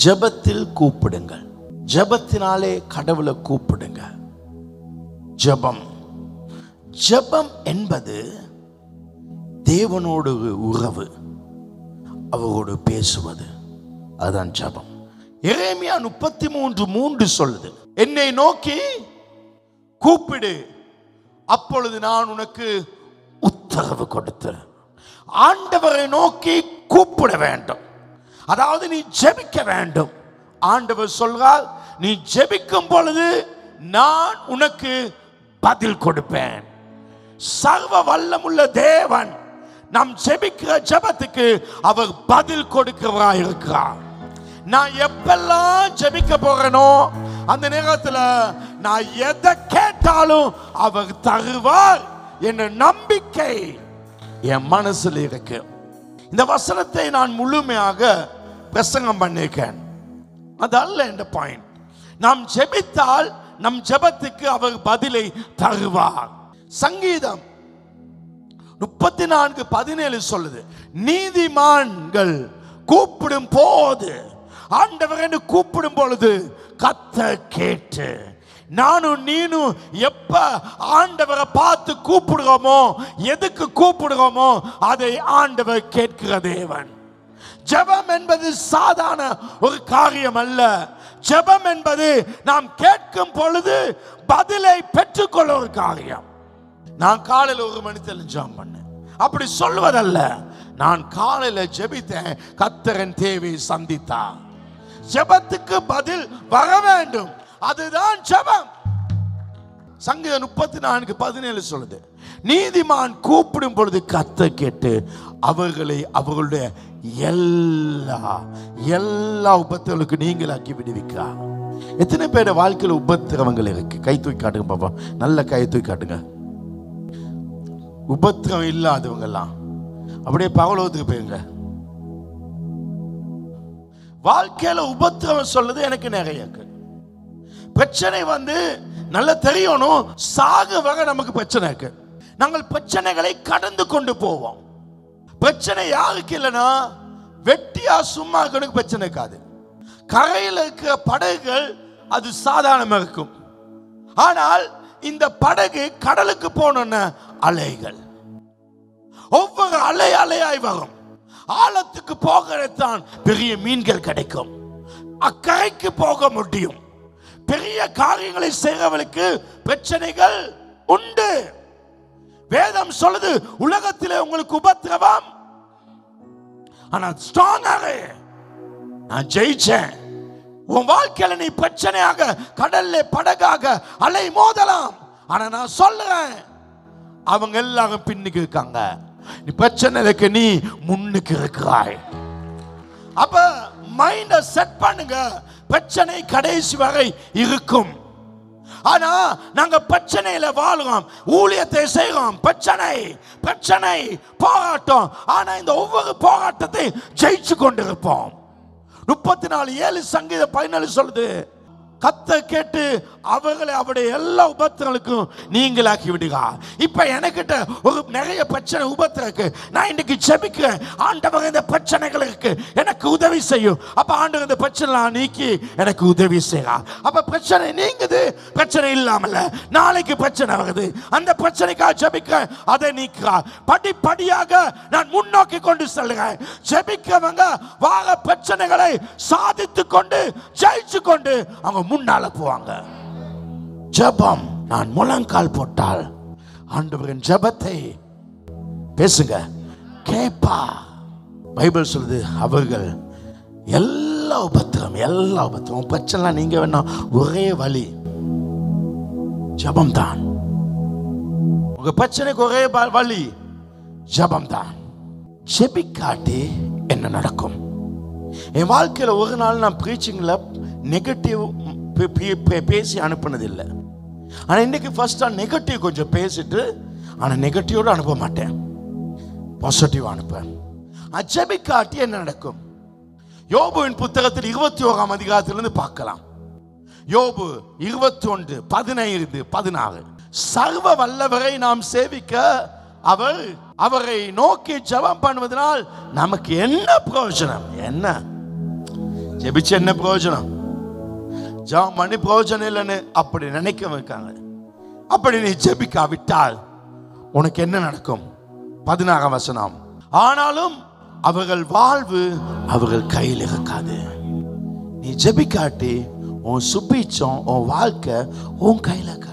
ஜெபத்தில் கூப்பிடுங்கள் ஜெபத்தினாலே கடவுளை கூப்பிடுங்க ஜெபம் ஜெபம் என்பது தேவனோடு உறவு அவரோடு பேசுவது அதுதான் ஜெபம் எரேமியா முப்பத்தி மூன்று மூன்று சொல்லுது என்னை நோக்கி கூப்பிடு அப்பொழுது நான் உனக்கு உத்தரவு கொடுத்தேன் ஆண்டவரை நோக்கி கூப்பிட வேண்டும் அதாவது நீ ஜெபிக்க வேண்டும் ஆண்டவர் சொல்றார் நீ ஜெபிக்கும் பொழுது நான் உனக்கு பதில் கொடுப்பேன் சர்வ வல்லமுள்ள தேவன் நம் ஜெபிக்கிற ஜெபத்துக்கு அவர் பதில் கொடுக்கிறவராய் இருக்கிறார் நான் எப்பெல்லாம் ஜெபிக்க போறேனோ அந்த நேரத்துல நான் எதை கேட்டாலும் அவர் தருவார் என்ற நம்பிக்கை என் மனசுல இருக்கு இந்த வசனத்தை நான் முழுமையாக பிரசங்கம் பண்ணியிருக்கேன் அது அல்ல என்ற பாயிண்ட் நாம் ஜெபித்தால் நம் ஜெபத்துக்கு அவர் பதிலை தருவார் சங்கீதம் முப்பத்தி நான்கு பதினேழு சொல்லுது நீதிமான்கள் கூப்பிடும் போது ஆண்டவர் என்று கூப்பிடும் பொழுது கத்த கேட்டு நானும் நீனும் எப்ப ஆண்டவரை பார்த்து கூப்பிடுறோமோ எதுக்கு கூப்பிடுறோமோ அதை ஆண்டவர் கேட்கிற தேவன் ஜெபம் என்பது சாதாரண ஒரு காரியம் அல்ல ஜெபம் என்பது நாம் கேட்கும் பொழுது பதிலை பெற்றுக்கொள்ள ஒரு காரியம் நான் காலையில் ஒரு மணி ஜெபம் பண்ணேன் அப்படி சொல்வதல்ல நான் காலையில ஜெபித்தேன் கத்தரன் தேவை சந்தித்தா ஜெபத்துக்கு பதில் வர வேண்டும் அதுதான் ஜெபம் சங்கீதம் முப்பத்தி நான்கு பதினேழு சொல்லுது நீதிமான் கூப்பிடும் பொழுது கத்த கேட்டு அவர்களை அவர்களுடைய எல்லா எல்லா உபத்திரங்களுக்கு நீங்களாக்கி விடுவிக்கிறார் எத்தனை பேர் வாழ்க்கையில் உபத்திரவங்கள் இருக்கு கை தூக்கி காட்டுங்க பாப்பா நல்ல கை தூக்கி காட்டுங்க உபத்திரம் இல்லாதவங்க எல்லாம் அப்படியே பகலோகத்துக்கு போயிருங்க வாழ்க்கையில உபத்திரவம் சொல்லுது எனக்கு நிறைய இருக்கு பிரச்சனை வந்து நல்லா தெரியணும் சாக வரை நமக்கு பிரச்சனை இருக்கு நாங்கள் பிரச்சனைகளை கடந்து கொண்டு போவோம் பிரச்சனை யாருக்கு இல்லைன்னா வெட்டியா சும்மா இருக்கணுக்கு பிரச்சனை இருக்காது கரையில் இருக்கிற படகுகள் அது சாதாரணமா இருக்கும் ஆனால் இந்த படகு கடலுக்கு போனோன்ன அலைகள் ஒவ்வொரு அலை அலையாய் வரும் ஆழத்துக்கு போகத்தான் பெரிய மீன்கள் கிடைக்கும் அக்கறைக்கு போக முடியும் பெரிய காரியங்களை செய்கிறவளுக்கு பிரச்சனைகள் உண்டு வேதம் சொல்லுது உலகத்திலே உங்களுக்கு உபத்திரவம் ஆனா ஸ்ட்ராங்காக நான் ஜெயிச்சேன் உன் வாழ்க்கையில நீ பிரச்சனையாக கடல்ல படகாக அலை மோதலாம் ஆனா நான் சொல்லுறேன் அவங்க எல்லாரும் பின்னுக்கு இருக்காங்க நீ பிரச்சனைக்கு நீ முன்னுக்கு இருக்கிறாய் அப்ப மைண்ட செட் பண்ணுங்க பிரச்சனை கடைசி வரை இருக்கும் ஆனா நாங்க பிரச்சனையில வாழ்றோம் ஊழியத்தை செய்றோம் பிரச்சனை பிரச்சனை போராட்டம் ஆனா இந்த ஒவ்வொரு போராட்டத்தை ஜெயிச்சு கொண்டிருப்போம் முப்பத்தி நாலு ஏழு சங்கீத பதினாலு சொல்லுது கத்த கேட்டு அவர்களை அவருடைய எல்லா உபத்திரங்களுக்கும் நீங்களாக்கி விடுக இப்ப எனக்கிட்ட ஒரு நிறைய பிரச்சனை உபத்திரம் இருக்கு நான் இன்னைக்கு செபிக்கிறேன் ஆண்டவர் இந்த பிரச்சனைகளுக்கு எனக்கு உதவி செய்யும் அப்ப ஆண்டவர் இந்த பிரச்சனை நீக்கி எனக்கு உதவி செய்யறா அப்ப பிரச்சனை நீங்குது பிரச்சனை இல்லாமல நாளைக்கு பிரச்சனை வருது அந்த பிரச்சனைக்காக ஜெபிக்கிறேன் அதை நீக்கிறா படிப்படியாக நான் முன்னோக்கி கொண்டு செல்கிறேன் ஜெபிக்கிறவங்க வார பிரச்சனைகளை சாதித்து கொண்டு ஜெயிச்சு கொண்டு அவங்க முன்னால போவாங்க ஜெபம் நான் முழங்கால் போட்டால் ஆண்டவரின் ஜெபத்தை பேசுங்க கேப்பா பைபிள் சொல்லுது அவர்கள் எல்லா உபத்திரம் எல்லா உபத்திரம் பிரச்சனை நீங்க வேணா ஒரே வழி ஜெபம் தான் உங்க பிரச்சனைக்கு ஒரே ப- வழி ஜெபம் தான் ஜெபிக்காட்டி என்ன நடக்கும் என் வாழ்க்கையில் ஒரு நாள் நான் ப்ரீச்சிங்கில் நெகட்டிவ் பேசி அனுப்புனதில்லை ஆனால் இன்னைக்கு ஃபர்ஸ்ட் நான் நெகட்டிவ் கொஞ்சம் பேசிட்டு ஆனால் நெகட்டிவோடு அனுப்ப மாட்டேன் பாசிட்டிவ் அனுப்பேன் அஜபிக்காட்டி என்ன நடக்கும் யோபுவின் புத்தகத்தில் இருபத்தி ஓராம் அதிகாரத்திலிருந்து பார்க்கலாம் யோபு இருபத்தி ஒன்று பதினைந்து பதினாறு சர்வ வல்லவரை நாம் சேவிக்க அவர் அவரை நோக்கி ஜெபம் பண்ணுவதனால் நமக்கு என்ன பிரயோஜனம் என்ன ஜெபிச்சு என்ன பிரயோஜனம் ஜெபம் பண்ணி பிரயோஜனம் இல்லைன்னு அப்படி நினைக்க வைக்காங்க அப்படி நீ ஜெபிக்காவிட்டால் உனக்கு என்ன நடக்கும் பதினாறாம் வசனம் ஆனாலும் அவர்கள் வாழ்வு அவர்கள் கையில் இருக்காது நீ ஜெபிக்காட்டி உன் சுபிச்சம் உன் வாழ்க்கை உன் கையில் இருக்காது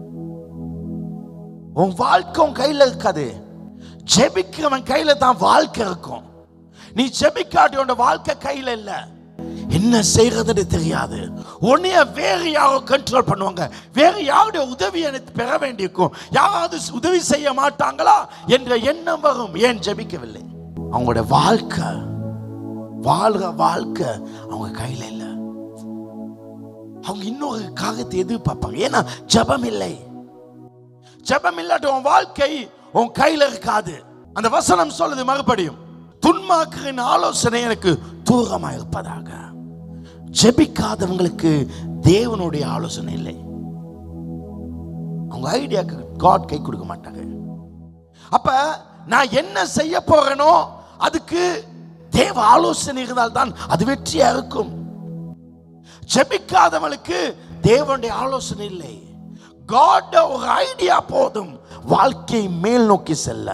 உன் வாழ்க்கை உன் கையில் இருக்காது ஜெபிக்கிறவன் கையில தான் வாழ்க்கை இருக்கும் நீ ஜெபிக்காட்டி உன் வாழ்க்கை கையில இல்ல என்ன செய்யறதுன்னு தெரியாது உன்னைய வேற யாரோ கண்ட்ரோல் பண்ணுவாங்க வேற யாருடைய உதவி எனக்கு பெற வேண்டியிருக்கும் யாராவது உதவி செய்ய மாட்டாங்களா என்ற எண்ணம் வரும் ஏன் ஜெபிக்கவில்லை அவங்களோட வாழ்க்கை வாழ்ற வாழ்க்கை அவங்க கையில இல்லை அவங்க இன்னொரு காரியத்தை எதிர்பார்ப்பாங்க ஏன்னா ஜெபம் இல்லை ஜெபம் இல்லாட்டி உன் வாழ்க்கை உன் கையில இருக்காது அந்த வசனம் சொல்லுது மறுபடியும் துன்மாக்கின் ஆலோசனை எனக்கு தூரமா இருப்பதாக ஜெபிக்காதவங்களுக்கு தேவனுடைய ஆலோசனை இல்லை அவங்க ஐடியாக்கு காட் கை கொடுக்க மாட்டாங்க அப்ப நான் என்ன செய்ய போறேனோ அதுக்கு தேவ ஆலோசனை இருந்தால் தான் அது வெற்றியா இருக்கும் ஜெபிக்காதவனுக்கு தேவனுடைய ஆலோசனை இல்லை காட் ஒரு ஐடியா போதும் வாழ்க்கை மேல் நோக்கி செல்ல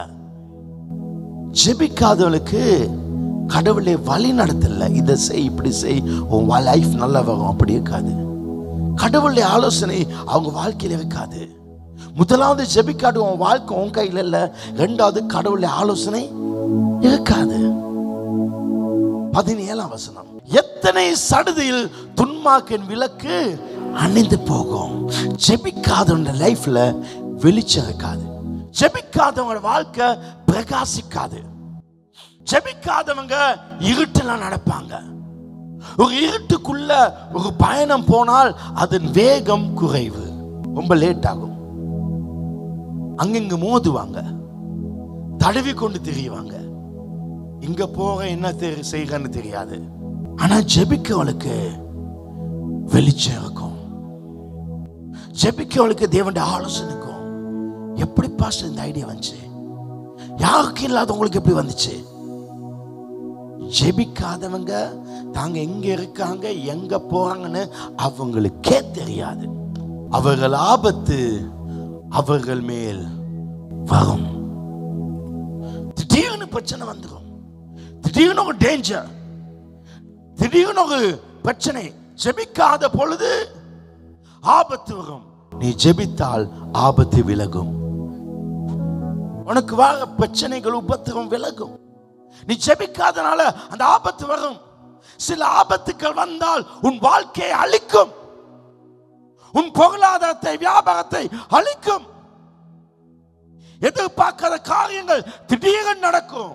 ஜெபிக்காதவனுக்கு கடவுளை வழி நடத்தல இதை செய் இப்படி செய் உன் லைஃப் நல்லா வரும் அப்படி இருக்காது கடவுளுடைய ஆலோசனை அவங்க வாழ்க்கையில இருக்காது முதலாவது ஜெபிக்காடு உன் வாழ்க்கை உன் கையில் இல்ல ரெண்டாவது கடவுளுடைய ஆலோசனை இருக்காது பதினேழாம் வசனம் எத்தனை சடுதியில் துன்மாக்கின் விளக்கு அணைந்து போகும் ஜெபிக்காதவங்க லைஃப்ல வெளிச்சம் இருக்காது ஜெபிக்காதவங்க வாழ்க்கை பிரகாசிக்காது ஜெபிக்காதவங்க இருட்டுல நடப்பாங்க ஒரு இருட்டுக்குள்ள ஒரு பயணம் போனால் அதன் வேகம் குறைவு ரொம்ப லேட் ஆகும் அங்கங்க மோதுவாங்க தடவி கொண்டு திரியுவாங்க இங்க போக என்ன தெரி- செய்யறன்னு தெரியாது ஆனா ஜெபிக்கவளுக்கு வெளிச்சம் இருக்கும் ஜெபிக்கவளுக்கு தேவனுடைய ஆலோசனை இருக்கும் எப்படி பாஸ்டர் இந்த ஐடியா வந்துச்சு யாருக்கு இல்லாதவங்களுக்கு எப்படி வந்துச்சு ஜெபிக்காதவங்க தாங்க எங்க இருக்காங்க எங்க போறாங்கன்னு அவங்களுக்கே தெரியாது அவர்கள் ஆபத்து அவர்கள் மேல் வரும் திடீர்னு பிரச்சனை வந்துடும் திடீர்னு ஒரு டேஞ்சர் திடீர்னு ஒரு பிரச்சனை ஜெபிக்காத பொழுது ஆபத்து வரும் நீ ஜெபித்தால் ஆபத்து விலகும் உனக்கு வர பிரச்சனைகள் உபத்திரம் விலகும் நீ ஜெபிக்காதனால அந்த ஆபத்து வரும் சில ஆபத்துக்கள் வந்தால் உன் வாழ்க்கையை அழிக்கும் உன் பொருளாதாரத்தை வியாபாரத்தை அழிக்கும் எதிர்பார்க்காத காரியங்கள் திடீரென நடக்கும்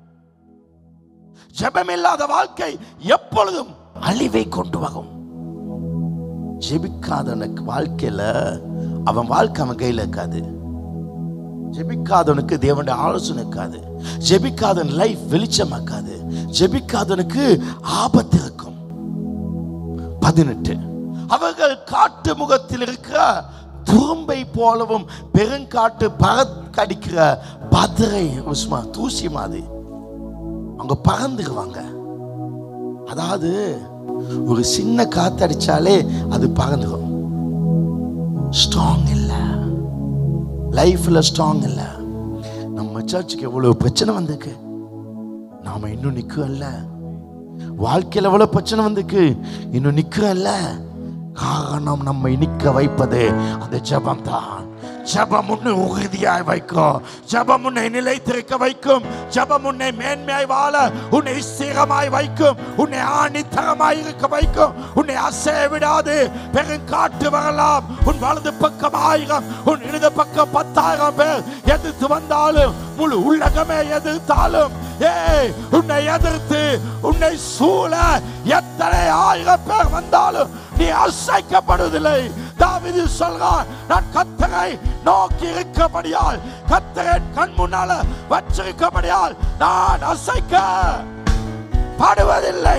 ஜெபம் இல்லாத வாழ்க்கை எப்பொழுதும் அழிவை கொண்டு வரும் ஜெபிக்காதவனுக்கு வாழ்க்கையில அவன் வாழ்க்கை அவன் கையில இருக்காது ஜெபிக்காதவனுக்கு தேவனுடைய ஆலோசனை இருக்காது ஜெபிக்காதவன் லைஃப் வெளிச்சமாக்காது ஜெபிக்காதவனுக்கு ஆபத்து இருக்கும் பதினெட்டு அவர்கள் காட்டு முகத்தில் இருக்கிற துரும்பை போலவும் பெருங்காட்டு பறக்கடிக்கிற பதரை உஸ்மா தூசி மாதிரி அவங்க பறந்துருவாங்க அதாவது ஒரு சின்ன காத்தடிச்சாலே அது பறந்துடும் ஸ்ட்ராங் இல்லை லைஃப்ல ஸ்ட்ராங் இல்லை நம்ம சர்ச்சுக்கு எவ்வளவு பிரச்சனை வந்திருக்கு நாம இன்னும் நிற்கல வாழ்க்கையில் எவ்வளவு பிரச்சனை வந்திருக்கு இன்னும் நிற்கல காரணம் நம்மை நிற்க வைப்பது அந்த ஜெபம் தான் ஜெபம் உன்னை உறுதியாய் வைக்கும் ஜெபம் உன்னை நிலைத்திருக்க வைக்கும் ஜெபம் உன்னை மேன்மையாய் வாழ உன்னை ஸ்திரமாய் வைக்கும் உன்னை ஆணித்தரமாய் இருக்க வைக்கும் உன்னை அசைய விடாது பெருங்காற்று வரலாம் உன் வலது பக்கம் ஆயிரம் உன் இடது பக்கம் பத்தாயிரம் பேர் எதிர்த்து வந்தாலும் முழு உலகமே எதிர்த்தாலும் ஏய் உன்னை எதிர்த்து உன்னை சூழ எத்தனை ஆயிரம் பேர் வந்தாலும் நீ அசைக்கப்படுவதில்லை தாவிது சொல்றான் நான் கத்தரை நோக்கி இருக்கபடியால் கத்தரை கண் முன்னால வச்சிருக்கபடியால் நான் அசைக்க படுவதில்லை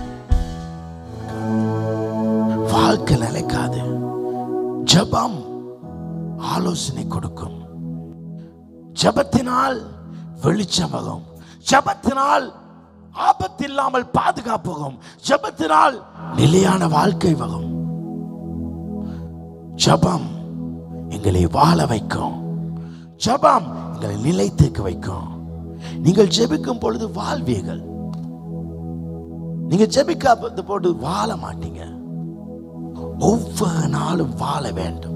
வாழ்க்கை நிலைக்காது ஜெபம் ஆலோசனை கொடுக்கும் ஜெபத்தினால் வெளிச்சம் வரும் ஜெபத்தினால் ஆபத்து இல்லாமல் பாதுகாப்பு வரும் ஜெபத்தினால் நிலையான வாழ்க்கை வரும் ஜெபம் எங்களை வாழ வைக்கும் ஜெபம் எங்களை நிலைத்துக்க வைக்கும் நீங்கள் ஜெபிக்கும் பொழுது வாழ்வீர்கள் நீங்க ஜெபிக்காத போது வாழ மாட்டீங்க ஒவ்வொரு நாளும் வாழ வேண்டும்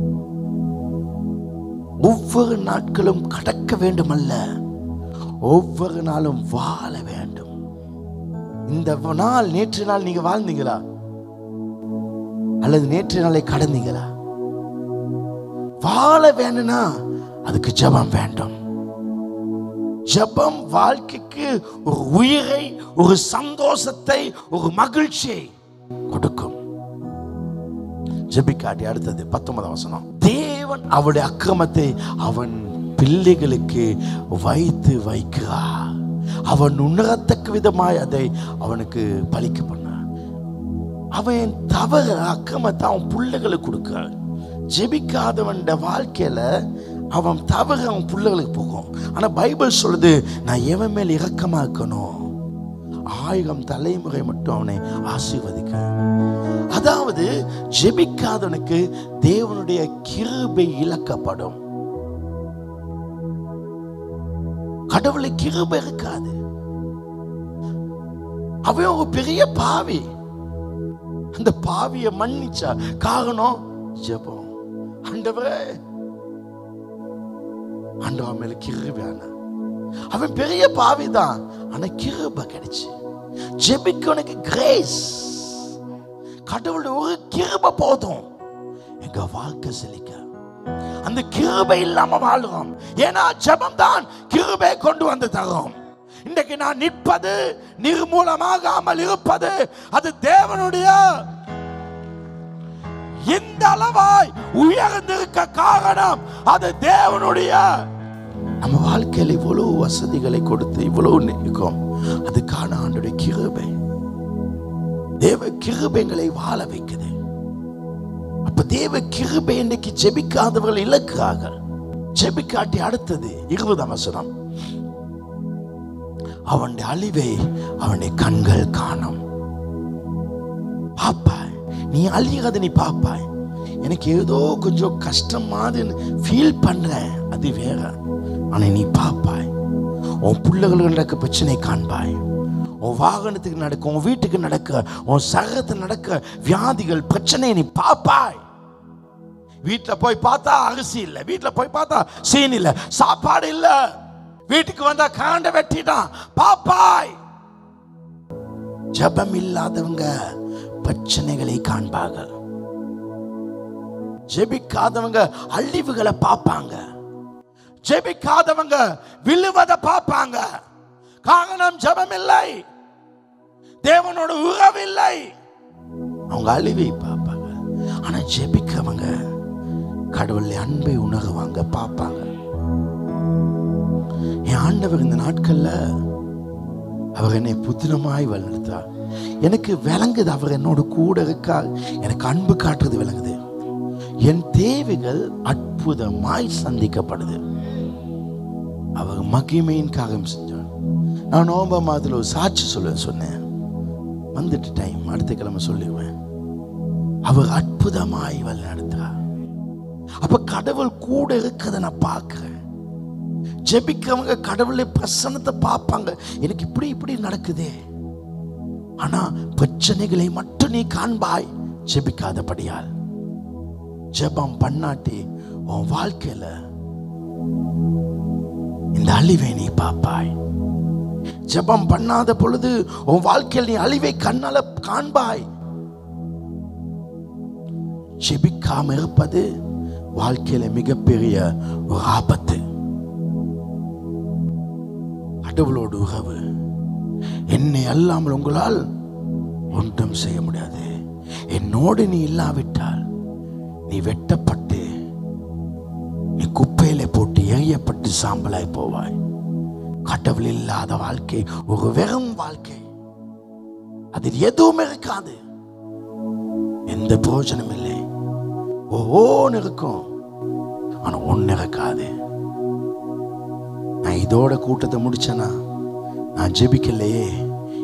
ஒவ்வொரு நாட்களும் கடக்க வேண்டும் அல்ல ஒவ்வொரு நாளும் வாழ வேண்டும் இந்த நாள் நேற்று நாள் நீங்க வாழ்ந்தீங்களா அல்லது நேற்று நாளை கடந்தீங்களா வாழ வேணும்னா அதுக்கு ஜெபம் வேண்டும் ஜெபம் வாழ்க்கைக்கு ஒரு உயிரை ஒரு சந்தோஷத்தை ஒரு மகிழ்ச்சியை கொடுக்கும் ஜெபிக்காட்டி அடுத்தது பத்தொன்பதாம் வசனம் தேவன் அவருடைய அக்கிரமத்தை அவன் பிள்ளைகளுக்கு வைத்து வைக்கிறார் அவன் உணரத்தக்க விதமாய் அதை அவனுக்கு பலிக்க பண்ணான் அவன் தவற அக்கிரமத்தை அவன் பிள்ளைகளுக்கு கொடுக்கிறான் ஜெபிக்காதவன் வாழ்க்கையில அவன் தவறு அவன் பிள்ளைகளுக்கு போகும் ஆனா பைபிள் சொல்லுது நான் எவன் மேல் இரக்கமா இருக்கணும் ஆயிரம் தலைமுறை மட்டும் அவனை ஆசீர்வதிக்க அதாவது ஜெபிக்காதவனுக்கு தேவனுடைய கிருபை இழக்கப்படும் கடவுளை கிருபை இருக்காது அவன் ஒரு பெரிய பாவி அந்த பாவிய மன்னிச்சா காரணம் ஜெபம் ஆண்டவரே ஆண்டவன் மேல கிருபையான அவன் பெரிய பாவி தான் ஆனா கிருபை கிடைச்சு ஜெபிக்கவனுக்கு கிரேஸ் கடவுளுடைய ஒரு கிருபை போதும் எங்க வாழ்க்கை செழிக்க அந்த கிருபை இல்லாம வாழ்றோம் ஏன்னா ஜெபம் தான் கிருபை கொண்டு வந்து தரும் இன்றைக்கு நான் நிற்பது நிர்மூலமாகாமல் இருப்பது அது தேவனுடைய இந்த அளவாய் உயர்ந்திருக்க காரணம் அது தேவனுடைய நம்ம வாழ்க்கையில் இவ்வளவு வசதிகளை கொடுத்து இவ்வளவு நிற்கும் அதுக்கான ஆண்டுடைய கிருபை தேவ கிருபைகளை வாழ வைக்குது அப்ப தேவ கிருபை இன்னைக்கு ஜெபிக்காதவர்கள் இலக்குறார்கள் ஜெபிக்காட்டி அடுத்தது இருபதாம் வசனம் அவனுடைய அழிவை அவனுடைய கண்கள் காணும் பாப்பாய் நீ அழியாத நீ பாப்பாய் எனக்கு ஏதோ கொஞ்சம் கஷ்டம் மாதிரி ஃபீல் பண்றேன் அது வேற ஆனா நீ பாப்பாய் உன் பிள்ளைகளுக்கு நடக்க பிரச்சனை காண்பாய் உன் வாகனத்துக்கு நடக்க உன் வீட்டுக்கு நடக்க உன் சகத்துக்கு நடக்க வியாதிகள் பிரச்சனையை நீ பாப்பாய் வீட்டில் போய் பார்த்தா அரிசி இல்லை வீட்டில் போய் பார்த்தா சீன் இல்லை சாப்பாடு இல்லை வீட்டுக்கு வந்தா காண்ட வெட்டிட்டான் பாப்பாய் ஜபம் இல்லாதவங்க பிரச்சனைகளை காண்பார்கள் ஜெபிக்காதவங்க அழிவுகளை பார்ப்பாங்க ஜெபிக்காதவங்க விழுவதை பார்ப்பாங்க காரணம் ஜெபம் இல்லை தேவனோட உறவு இல்லை அவங்க அழிவை பார்ப்பாங்க ஆனா ஜெபிக்கவங்க கடவுளை அன்பை உணருவாங்க பார்ப்பாங்க என் ஆண்டவர் இந்த நாட்கள்ல அவர் என்னை புத்திரமாய் வழிநடத்தார் எனக்கு விளங்குது அவர் என்னோட கூட இருக்கார் எனக்கு அன்பு காட்டுறது விளங்குது என் தேவைகள் அற்புதமாய் சந்திக்கப்படுது அவர் மகிமையின் காகம் செஞ்சார் நான் நவம்பர் மாதத்தில் ஒரு சாட்சி சொல்ல சொன்னேன் வந்துட்டு டைம் அடுத்த கிழமை சொல்லிடுவேன் அவர் அற்புதமாய் வழி நடத்துறார் அப்ப கடவுள் கூட இருக்கிறத நான் பார்க்கிறேன் ஜெபிக்கிறவங்க கடவுளை பிரசன்னத்தை பார்ப்பாங்க எனக்கு இப்படி இப்படி நடக்குதே ஆனா பிரச்சனைகளை மட்டும் நீ காண்பாய் ஜெபிக்காதபடியால் ஜெபம் பண்ணாட்டி உன் வாழ்க்கையில இந்த அழிவை நீ பார்ப்பாய் ஜெபம் பண்ணாத பொழுது உன் வாழ்க்கையில் நீ அழிவை கண்ணால காண்பாய் ஜெபிக்காம இருப்பது வாழ்க்கையில மிகப்பெரிய ஒரு ஆபத்து கடவுளோடு உறவு என்னை அல்லாமல் உங்களால் ஒன்றும் செய்ய முடியாது என்னோடு நீ இல்லாவிட்டால் நீ வெட்டப்பட்டு நீ குப்பையில போட்டு எறியப்பட்டு சாம்பலாய் போவாய் கடவுள் இல்லாத வாழ்க்கை ஒரு வெறும் வாழ்க்கை அதில் எதுவும் இருக்காது எந்த பிரயோஜனம் இல்லை ஒவ்வொன்று இருக்கும் ஆனா ஒன்று இருக்காது நான் இதோட கூட்டத்தை முடிச்சேனா நான் ஜெபிக்கலையே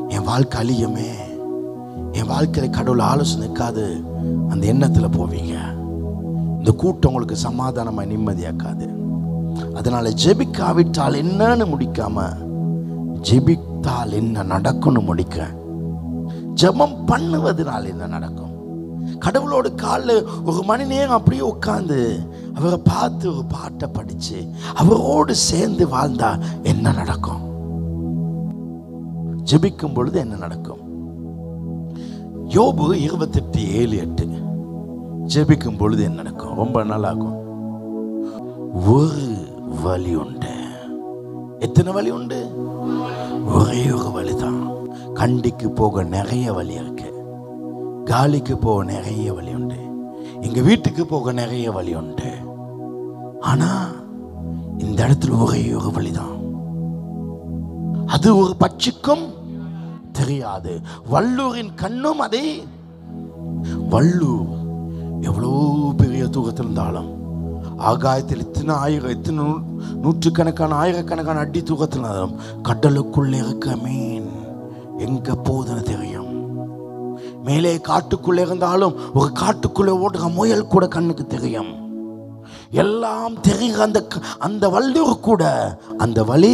என் வாழ்க்கை அழியுமே என் வாழ்க்கையில கடவுள் ஆலோசனை நிற்காது அந்த எண்ணத்துல போவீங்க இந்த கூட்டம் உங்களுக்கு சமாதானமா நிம்மதியாக்காது அதனால ஜெபிக்காவிட்டால் என்னன்னு முடிக்காம ஜெபித்தால் என்ன நடக்கும்னு முடிக்க ஜெபம் பண்ணுவதனால் என்ன நடக்கும் கடவுளோட காலில் ஒரு மணி நேரம் அப்படியே உட்கார்ந்து அவரை பார்த்து ஒரு பாட்டை படிச்சு அவரோடு சேர்ந்து வாழ்ந்தா என்ன நடக்கும் ஜெபிக்கும் பொழுது என்ன நடக்கும் யோபு இருபத்தெட்டு ஏழு எட்டு ஜெபிக்கும் பொழுது என்ன நடக்கும் ரொம்ப நல்லாகும் ஒரு வழி உண்டு எத்தனை வழி உண்டு ஒரே ஒரு வழிதான் கண்டிக்கு போக நிறைய வழி இருக்கு காலிக்கு போக நிறைய வழி உண்டு எங்க வீட்டுக்கு போக நிறைய வழி உண்டு ஆனா இந்த இடத்துல ஒரே ஒரு வழிதான் அது ஒரு பட்சிக்கும் தெரியாது வள்ளூரின் கண்ணும் அதை வள்ளூர் எவ்வளோ பெரிய தூக்கத்தில் இருந்தாலும் ஆகாயத்தில் இத்தனை ஆயிரம் இத்தனை நூ- நூற்றுக்கணக்கான ஆயிரக்கணக்கான அடி தூக்கத்தில் இருந்தாலும் கடலுக்குள்ளே இருக்க மீன் எங்க போகுதுன்னு தெரியும் மேலே காட்டுக்குள்ளே இருந்தாலும் ஒரு காட்டுக்குள்ளே ஓடுற முயல் கூட கண்ணுக்கு தெரியும் எல்லாம் தெரிகிற அந்த க- அந்த வள்ளூர் கூட அந்த வழி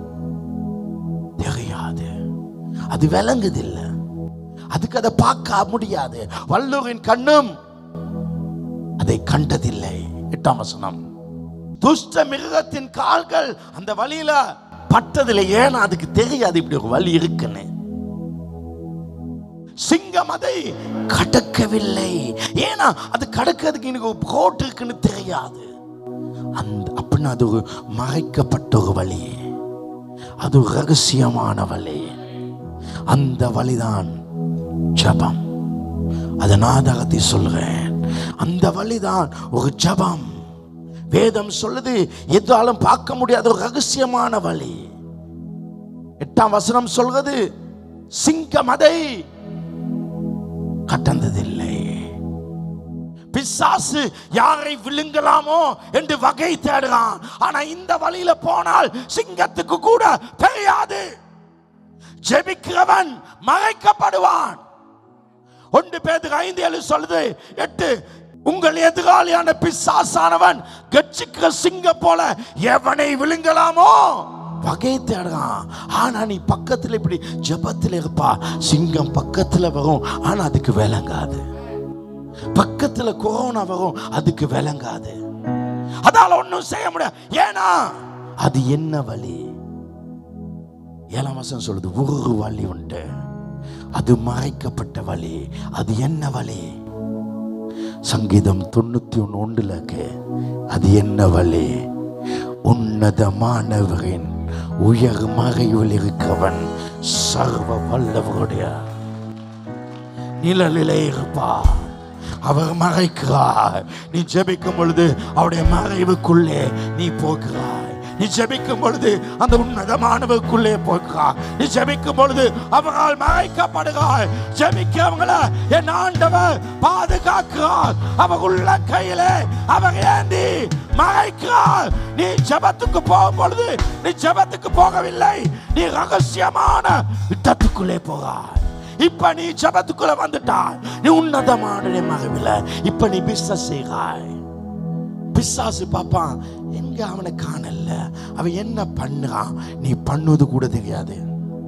தெரியாது அது விளங்குதில்லை அதுக்கு அதை பார்க்க முடியாது வல்லூரின் கண்ணும் அதை கண்டதில்லை எட்டாம் வசனம் துஷ்ட மிருகத்தின் கால்கள் அந்த வழியில பட்டதில்லை ஏன்னா அதுக்கு தெரியாது இப்படி ஒரு வழி இருக்குன்னு சிங்கம் அதை கடக்கவில்லை ஏன்னா அது கடக்கிறதுக்கு எனக்கு ஒரு கோட் இருக்குன்னு தெரியாது அந்த அப்படின்னா அது ஒரு மறைக்கப்பட்ட ஒரு வழி அது ஒரு ரகசியமான வழி அந்த வழிதான் ஜபம் அதை நான் தகத்தி சொல்றேன் அந்த வழிதான் ஒரு ஜபம் வேதம் சொல்லுது எதாலும் பார்க்க முடியாத ஒரு ரகசியமான வழி எட்டாம் வசனம் சொல்றது சிங்கம் அதை கடந்ததில்லை பிசாசு யாரை விழுங்கலாமோ என்று வகை தேடுறான் ஆனா இந்த வழியில போனால் சிங்கத்துக்கு கூட தெரியாது ஜெபிக்கிறவன் மறைக்கப்படுவான் ஒன்று பேருக்கு ஐந்து ஏழு சொல்லுது எட்டு உங்கள் எதிராளியான பிசாசானவன் கட்சிக்கிற சிங்க போல எவனை விழுங்கலாமோ வகை தேடுறான் ஆனா நீ பக்கத்துல இப்படி ஜெபத்துல இருப்பா சிங்கம் பக்கத்துல வரும் ஆனா அதுக்கு விளங்காது பக்கத்துல கொரோனா வரும் அதுக்கு விளங்காது அதால ஒண்ணும் செய்ய முடியாது ஏன்னா அது என்ன வழி ஏழாம் வசனம் சொல்லுது ஒரு வழி உண்டு அது மறைக்கப்பட்ட வழி அது என்ன வழி சங்கீதம் தொண்ணூத்தி ஒன்று ஒன்றுலக்கு அது என்ன வழி உன்னதமானவரின் உயர் மறைவில் இருக்கவன் சர்வ வல்லவருடைய நிழலிலே இருப்பா அவர் மறைக்கிறார் நீ ஜெபிக்கும் பொழுது அவருடைய மறைவுக்குள்ளே நீ போகிறாய் நீ ஜெபிக்கும் பொழுது அந்த உன்னதமானவருக்குள்ளே போகிறாய் நீ ஜெபிக்கும் பொழுது அவரால் மறைக்கப்படுகிறாய் ஜெபிக்கிறவங்கள என் ஆண்டவர் பாதுகாக்கிறார் அவர் உள்ள கையிலே அவர் ஏந்தி மறைக்கிறார் நீ ஜெபத்துக்கு போகும் பொழுது நீ ஜெபத்துக்கு போகவில்லை நீ ரகசியமான இடத்துக்குள்ளே போகிறாய் இப்ப நீ ஜபத்துக்குள்ள வந்துட்டாய் நீ உன்னதமான மகவில இப்ப நீ பிசினஸ் செய்கிறாய் பிசாசு பாப்பான் எங்க அவனை காணல அவன் என்ன பண்ணுறான் நீ பண்ணுவது கூட தெரியாது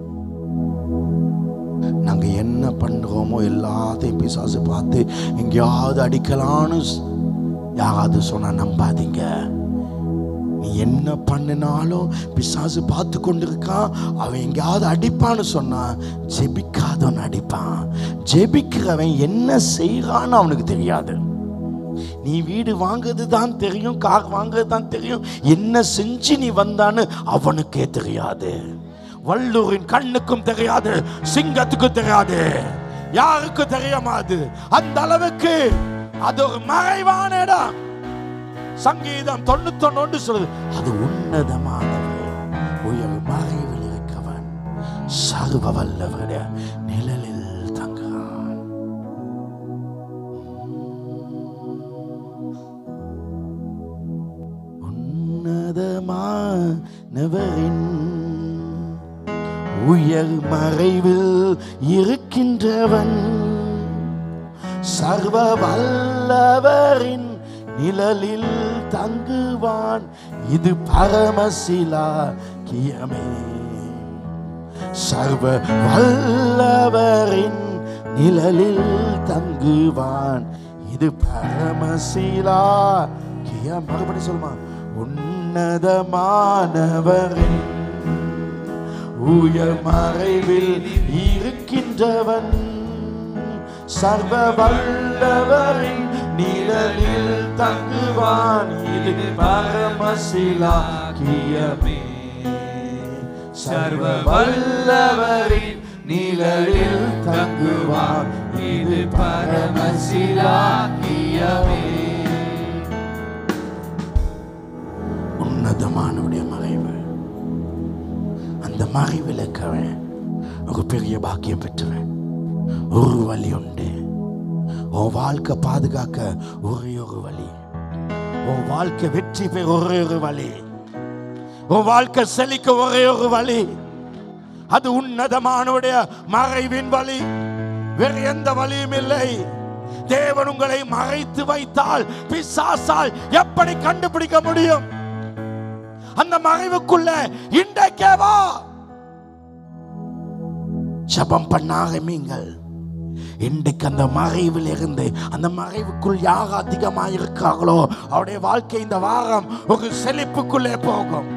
நாங்க என்ன பண்றோமோ எல்லாத்தையும் பிசாசு பார்த்து எங்கேயாவது அடிக்கலான்னு ஸ்- யாராவது சொன்னா நம்பாதீங்க நீ என்ன பண்ணினாலும் பிசாசு பார்த்து கொண்டிருக்கான் அவன் எங்கேயாவது அடிப்பான்னு சொன்னா ஜெபிக்காதவன் அடிப்பான் ஜெபிக்கிறவன் என்ன செய்கிறான்னு அவனுக்கு தெரியாது நீ வீடு வாங்குறது தான் தெரியும் கார் வாங்குறது தான் தெரியும் என்ன செஞ்சு நீ வந்தான்னு அவனுக்கே தெரியாது வள்ளூரின் கண்ணுக்கும் தெரியாது சிங்கத்துக்கும் தெரியாது யாருக்கும் தெரியாமாது அந்த அளவுக்கு அது ஒரு மறைவான இடம் சங்கீதம் தொண்ணூத்தொன்னு ஒன்று சொல்லுது அது உன்னதமானவர் உயர் மறைவில் இருக்கவன் சர்வ வல்லவருடைய நிழலில் தங்குகிறான் உன்னதமானவரின் உயர் மறைவில் இருக்கின்றவன் சர்வ வல்லவரின் நிழலில் தங்குவான் இது பரமசிலாக்கியமே சர்வ வல்லவரின் நிழலில் தங்குவான் இது பரமசீலா கியா மறுபடி சொல்லுமா உன்னதமானவரின் உயர் மறைவில் இருக்கின்றவன் சர்வ வல்லவரின் நிழலில் தங்குவான் இது பரமசிலா கியமே சர்வ வல்லவரின் நிழலில் தங்குவான் இது பரமசிலாக்கியமே உன்னதமானவுடைய மறைவு அந்த மறைவில் இருக்கவன் ஒரு பெரிய பாக்கியம் பெற்றவன் ஒரு வழி உண்டு உன் வாழ்க்கை பாதுகாக்க ஒரே ஒரு வழி உன் வாழ்க்கை வெற்றி பெற ஒரே ஒரு வழி உன் வாழ்க்கை செழிக்க ஒரே ஒரு வழி அது உன்னதமானவுடைய மறைவின் வழி வேறு எந்த வழியும் இல்லை தேவன் உங்களை மறைத்து வைத்தால் பிசாசால் எப்படி கண்டுபிடிக்க முடியும் அந்த மறைவுக்குள்ள இன்றைக்கே வா ஜபம் பண்ண ஆரம்பிங்கள் இன்றைக்கு அந்த மறைவில் இருந்து அந்த மறைவுக்குள் யார் அதிகமாக இருக்காங்களோ அவருடைய வாழ்க்கை இந்த வாரம் ஒரு செழிப்புக்குள்ளே போகும்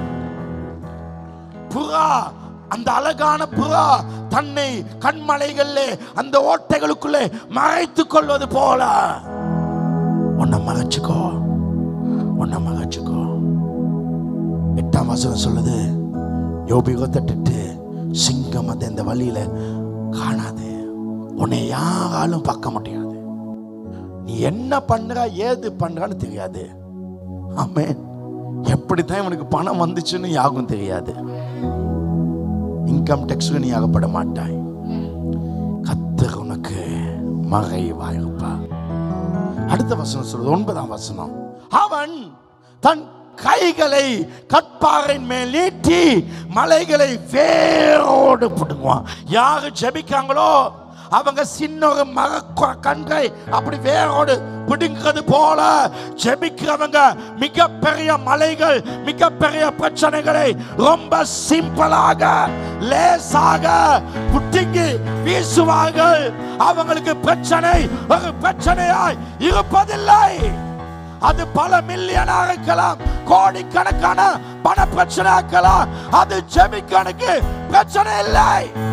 புறா அந்த அழகான புறா தன்னை கண்மலைகளிலே அந்த ஓட்டைகளுக்குள்ளே மறைத்துக் கொள்வது போல உன்னை மறைச்சுக்கோ உன்னை மறைச்சுக்கோ எட்டாம் வசனம் சொல்லுது யோபிகத்தட்டு சிங்கம் அது இந்த வழியில காணாது உன்னை யாராலும் பார்க்க முடியாது நீ என்ன பண்ற ஏது பண்றான்னு தெரியாது ஆமென் எப்படித்தான் இவனுக்கு பணம் வந்துச்சுன்னு யாருக்கும் தெரியாது இன்கம் டேக்ஸுக்கு நீ ஆகப்பட மாட்டாய் கத்தர் உனக்கு மறைவாயிருப்பா அடுத்த வசனம் சொல்றது ஒன்பதாம் வசனம் அவன் தன் கைகளை கற்பாரின் மேல் நீட்டி மலைகளை வேரோடு பிடுங்குவான் யாரு ஜெபிக்காங்களோ அவங்க சின்ன ஒரு மர கொ- கன்றை அப்படி வேரோடு பிடுங்கிறது போல ஜெபிக்கிறவங்க மிகப்பெரிய மலைகள் மிகப்பெரிய பிரச்சனைகளை ரொம்ப சிம்பிளாக லேசாக புட்டிங்கி வீசுவார்கள் அவங்களுக்கு பிரச்சனை ஒரு பிரச்சனையாய் இருப்பதில்லை அது பல மில்லியனாக இருக்கலாம் கோடிக்கணக்கான பண பிரச்சனை இருக்கலாம் அது ஜெபிக்கனுக்கு பிரச்சனை இல்லை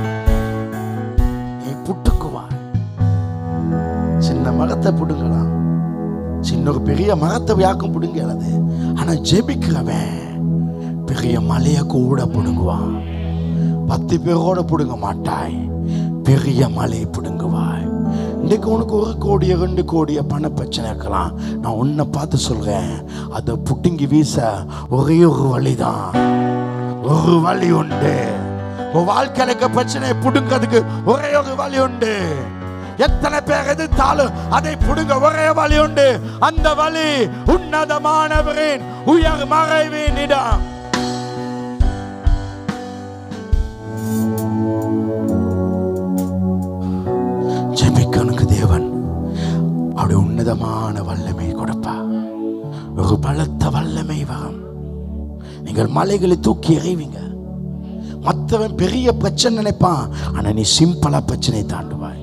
நீ புட்டுக்குவாய் சின்ன மரத்தை புடுங்கலாம் சின்ன ஒரு பெரிய மரத்தை யாக்கும் புடுங்கிறது ஆனா ஜெபிக்கிறவன் பெரிய மலையை கூட புடுங்குவான் பத்து பேரோட புடுங்க மாட்டாய் பெரிய மலையை புடுங்குவாய் இன்னைக்கு உனக்கு ஒரு கோடிய ரெண்டு கோடிய பண பிரச்சனை இருக்கலாம் நான் உன்னை பார்த்து சொல்றேன் அதை புடுங்கி வீச ஒரே ஒரு வழிதான் ஒரு வழி உண்டு உன் வாழ்க்கையில இருக்க பிரச்சனையை புடுங்கிறதுக்கு ஒரே ஒரு வழி உண்டு எத்தனை பேர் எதிர்த்தாலும் அதை புடுங்க ஒரே வழி உண்டு அந்த வழி உன்னதமானவரின் உயர் மறைவின் இடம் ஜெபிக்கனுக்கு தேவன் அப்படி உன்னதமான வல்லமை கொடுப்பா ஒரு பலத்த வல்லமை வரும் நீங்கள் மலைகளை தூக்கி எறிவீங்க மற்றவன் பெரிய பிரச்சனை நினைப்பான் ஆனா நீ சிம்பிளா பிரச்சனையை தாண்டுவாய்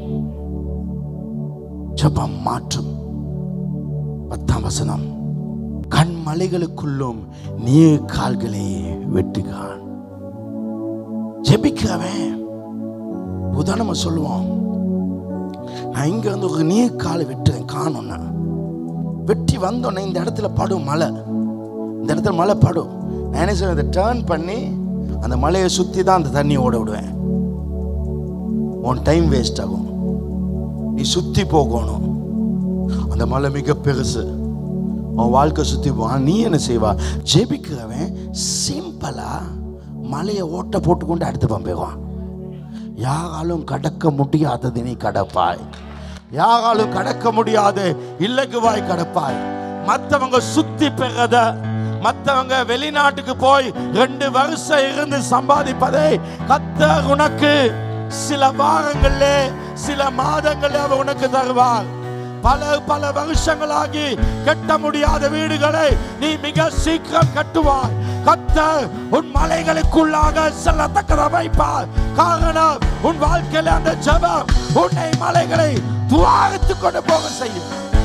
ஜெபம் மாற்றும் பத்தாம் வசனம் கண் மலைகளுக்குள்ளும் நீர் கால்களை வெட்டுகிறான் ஜெபிக்கிறவன் உதாரணமா சொல்லுவான் நான் இங்க வந்து ஒரு நீர் காலை வெட்டுறேன் காணும்னா வெட்டி வந்தோடனே இந்த இடத்துல படும் மழை இந்த இடத்துல மழை படும் நான் என்ன செய்வேன் இதை டேர்ன் பண்ணி அந்த மலையை சுற்றி தான் அந்த தண்ணியை ஓட விடுவேன் உன் டைம் வேஸ்ட் ஆகும் நீ சுற்றி போகணும் அந்த மலை மிக பெருசு உன் வாழ்க்கை சுற்றி போ ஆனா நீ என்ன செய்வா ஜெபிக்கிறவன் சிம்பிளா மலையை ஓட்ட போட்டுக்கொண்டு அடுத்து பம்பேவான் யாராலும் கடக்க முடியாதது நீ கடப்பாய் யாராலும் கடக்க முடியாது இல்லகுவாய் கடப்பாய் மற்றவங்க சுத்தி பெறத மத்தவங்க வெளிநாட்டுக்கு போய் ரெண்டு வருஷம் இருந்து சம்பாதிப்பதை கத்தர் உனக்கு சில வாரங்கள்ல சில மாதங்கள்ல அவர் உனக்கு தருவார் பல பல வருஷங்களாகி கட்ட முடியாத வீடுகளை நீ மிக சீக்கிரம் கட்டுவாய் கத்தர் உன் மலைகளுக்குள்ளாக செல்லத்தக்கத வைப்பார் காரணம் உன் வாழ்க்கையில அந்த ஜெபம் உன்னை மலைகளை துவாரத்து கொண்டு போக செய்யும்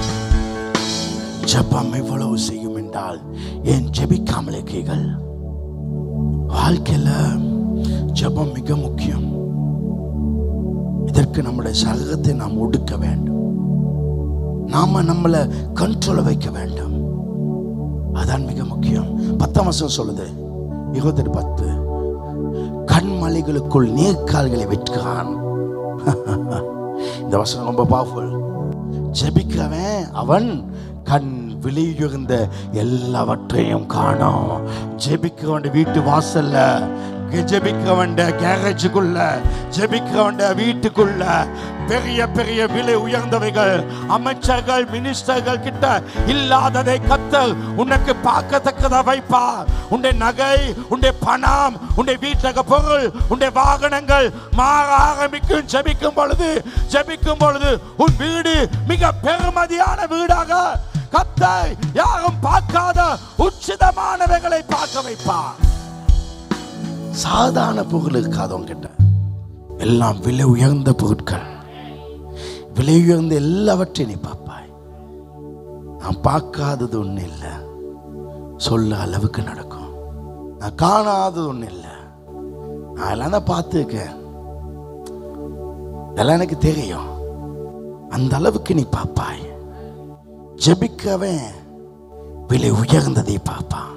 ஜெபம் எவ்வளவு செய்யும் என்றால் ஏன் ஜெபிக்காமல் இருக்கீர்கள் வாழ்க்கையில ஜெபம் மிக முக்கியம் இதற்கு நம்முடைய சரீரத்தை நாம் ஒடுக்க வேண்டும் நாம நம்மளை கண்ட்ரோல வைக்க வேண்டும் அதான் மிக முக்கியம் பத்தாம் வருஷம் சொல்லுது இருபத்தெட்டு பத்து கண்மலைகளுக்குள் நேர்கால்களை வெட்டுகிறான் இந்த வசனம் ரொம்ப பவர்ஃபுல் ஜெபிக்கிறவன் அவன் கண் விலையுயர்ந்த எல்லாவற்றையும் காணும் ஜெபிக்கிறவன் வீட்டு வாசல்ல ஜெபிக்கிறவன் கேரேஜுக்குள்ள ஜெபிக்கிறவன் வீட்டுக்குள்ள பெரிய பெரிய விலை உயர்ந்தவைகள் அமைச்சர்கள் மினிஸ்டர்கள் கிட்ட இல்லாததை கத்தர் உனக்கு பார்க்கத்தக்கதா வைப்பார் உன்னுடைய நகை உன்னுடைய பணம் உன்னுடைய வீட்டக பொருள் உன்னுடைய வாகனங்கள் மாற ஆரம்பிக்கும் ஜெபிக்கும் பொழுது ஜெபிக்கும் பொழுது உன் வீடு மிக பெருமதியான வீடாக கத்தர் யாரும் பார்க்காத உச்சிதமானவைகளை பார்க்க வைப்பார் சாதாரண பொருள் இருக்காதவங்க கிட்ட எல்லாம் விலை உயர்ந்த பொருட்கள் விலை உயர்ந்த எல்லாவற்றையும் நீ பார்ப்பாய் நான் பார்க்காதது ஒண்ணு இல்லை சொல்ல அளவுக்கு நடக்கும் நான் காணாதது ஒண்ணு இல்லை நான் எல்லாம் தான் பார்த்துருக்கேன் இதெல்லாம் எனக்கு தெரியும் அந்த அளவுக்கு நீ பார்ப்பாய் ஜெபிக்கவன் விலை உயர்ந்ததை பார்ப்பான்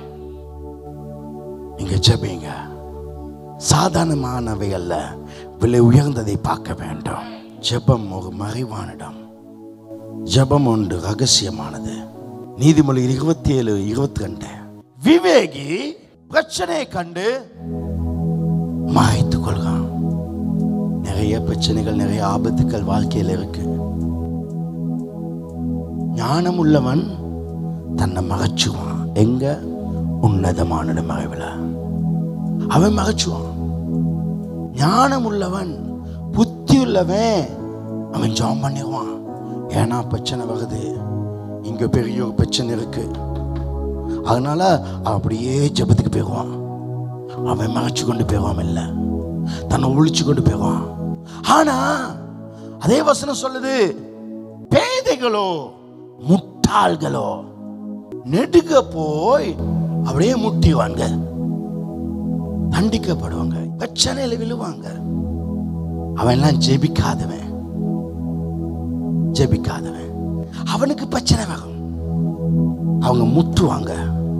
நீங்க ஜெபிங்க சாதாரணமானவை அல்ல விலை உயர்ந்ததை பார்க்க வேண்டும் ஜெபம் ஒரு மறைவானிடம் ஜெபம் ஒன்று ரகசியமானது நீதிமொழி இருபத்தி ஏழு இருபத்தி ரெண்டு விவேகி பிரச்சனையை கண்டு மறைத்துக் கொள்கிறான் நிறைய பிரச்சனைகள் நிறைய ஆபத்துக்கள் வாழ்க்கையில் இருக்கு ஞானம் உள்ளவன் தன்னை மறைச்சுவான் எங்க உன்னதமான மறைவில் அவன் மறைச்சுவான் ஞானம் உள்ளவன் புத்தி உள்ளவன் அவன் ஜாம் பண்ணிடுவான் ஏன்னா பிரச்சனை வருது இங்க பெரிய ஒரு பிரச்சனை இருக்கு அதனால அவன் அப்படியே ஜெபத்துக்கு போயிடுவான் அவன் மறைச்சு கொண்டு போயிடுவான் இல்லை தன்னை ஒழிச்சு கொண்டு போயிடுவான் ஆனா அதே வசனம் சொல்லுது பேதைகளோ முட்டாள்களோ நெடுக போய் அப்படியே முட்டிவாங்க தண்டிக்கப்படுவாங்க பிரச்சனையில விழுவாங்க அவன் எல்லாம் ஜெபிக்காதவன் ஜெபிக்காதவன் அவனுக்கு பிரச்சனை வரும் அவங்க முட்டுவாங்க